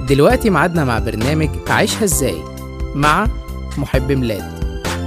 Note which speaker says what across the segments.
Speaker 1: دلوقتي ميعادنا مع برنامج عيشها ازاي مع محب ميلاد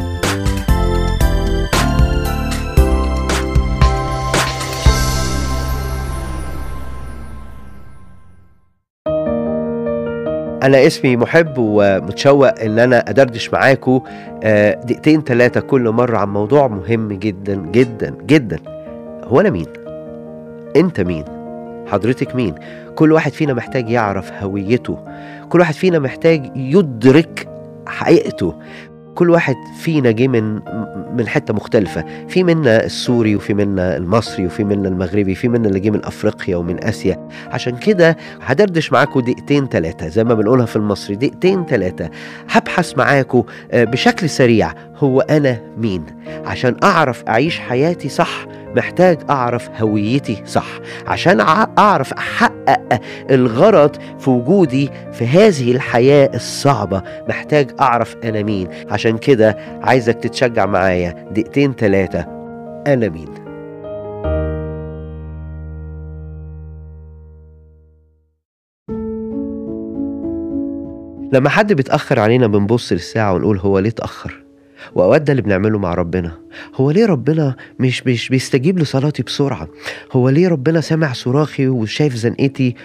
Speaker 2: أنا اسمي محب ومتشوق إن أنا أدردش معاكم آه، دقيقتين ثلاثة كل مرة عن موضوع مهم جدا جدا جدا هو أنا مين؟ أنت مين؟ حضرتك مين؟ كل واحد فينا محتاج يعرف هويته كل واحد فينا محتاج يدرك حقيقته كل واحد فينا جه من من حته مختلفه في منا السوري وفي منا المصري وفي منا المغربي في منا اللي جه من افريقيا ومن اسيا عشان كده هدردش معاكم دقيقتين ثلاثه زي ما بنقولها في المصري دقيقتين ثلاثه هبحث معاكم آه، بشكل سريع هو انا مين عشان اعرف اعيش حياتي صح محتاج اعرف هويتي صح عشان أع- اعرف احقق الغرض في وجودي في هذه الحياه الصعبه محتاج اعرف انا مين عشان كده عايزك تتشجع معايا دقيقتين ثلاثه انا مين لما حد بيتاخر علينا بنبص للساعه ونقول هو ليه اتاخر واوقات ده اللي بنعمله مع ربنا هو ليه ربنا مش مش بيستجيب لصلاتي بسرعه هو ليه ربنا سامع صراخي وشايف زنقتي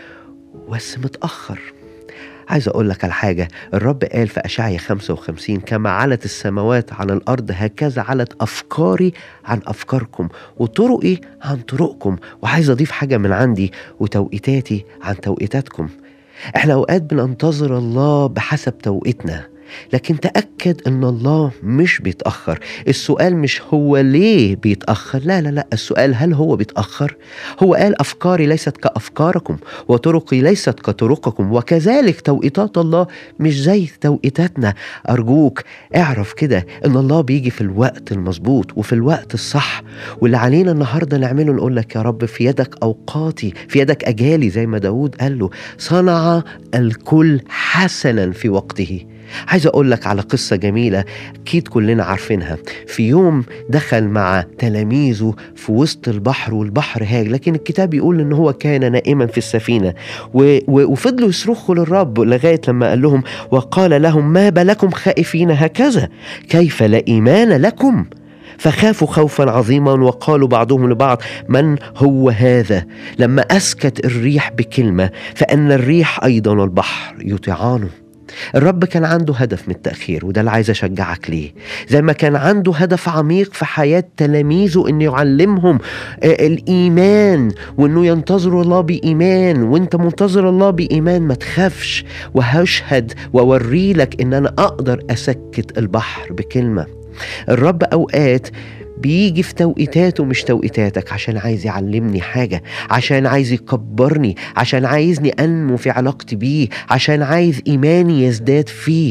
Speaker 2: بس متاخر عايز اقول لك على حاجه الرب قال في اشعيا 55 كما علت السماوات عن الارض هكذا علت افكاري عن افكاركم وطرقي عن طرقكم وعايز اضيف حاجه من عندي وتوقيتاتي عن توقيتاتكم احنا اوقات بننتظر الله بحسب توقيتنا لكن تأكد ان الله مش بيتأخر السؤال مش هو ليه بيتأخر لا لا لا السؤال هل هو بيتأخر هو قال أفكاري ليست كأفكاركم وطرقي ليست كطرقكم وكذلك توقيتات الله مش زي توقيتاتنا أرجوك اعرف كده ان الله بيجي في الوقت المظبوط وفي الوقت الصح واللي علينا النهارده نعمله نقول لك يا رب في يدك اوقاتي في يدك اجالي زي ما داود قال له صنع الكل حسنا في وقته عايز اقول لك على قصه جميله اكيد كلنا عارفينها في يوم دخل مع تلاميذه في وسط البحر والبحر هاج لكن الكتاب يقول ان هو كان نائما في السفينه و... و... وفضلوا يصرخوا للرب لغايه لما قال لهم وقال لهم ما بالكم خائفين هكذا كيف لا ايمان لكم فخافوا خوفا عظيما وقالوا بعضهم لبعض من هو هذا لما اسكت الريح بكلمه فان الريح ايضا والبحر يطيعانه الرب كان عنده هدف من التأخير وده اللي عايز أشجعك ليه زي ما كان عنده هدف عميق في حياة تلاميذه إنه يعلمهم آه، الإيمان وإنه ينتظروا الله بإيمان وإنت منتظر الله بإيمان ما تخافش وهشهد وأوري لك إن أنا أقدر أسكت البحر بكلمة الرب أوقات بيجي في توقيتاته مش توقيتاتك عشان عايز يعلمني حاجة عشان عايز يكبرني عشان عايزني أنمو في علاقتي بيه عشان عايز إيماني يزداد فيه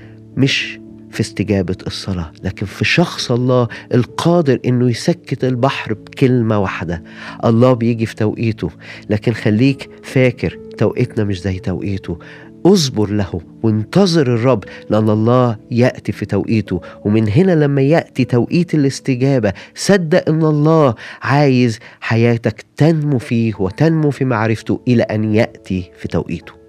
Speaker 2: مش في استجابة الصلاة لكن في شخص الله القادر انه يسكت البحر بكلمة واحدة الله بيجي في توقيته لكن خليك فاكر توقيتنا مش زي توقيته اصبر له وانتظر الرب لأن الله يأتي في توقيته ومن هنا لما يأتي توقيت الاستجابة صدق أن الله عايز حياتك تنمو فيه وتنمو في معرفته إلى أن يأتي في توقيته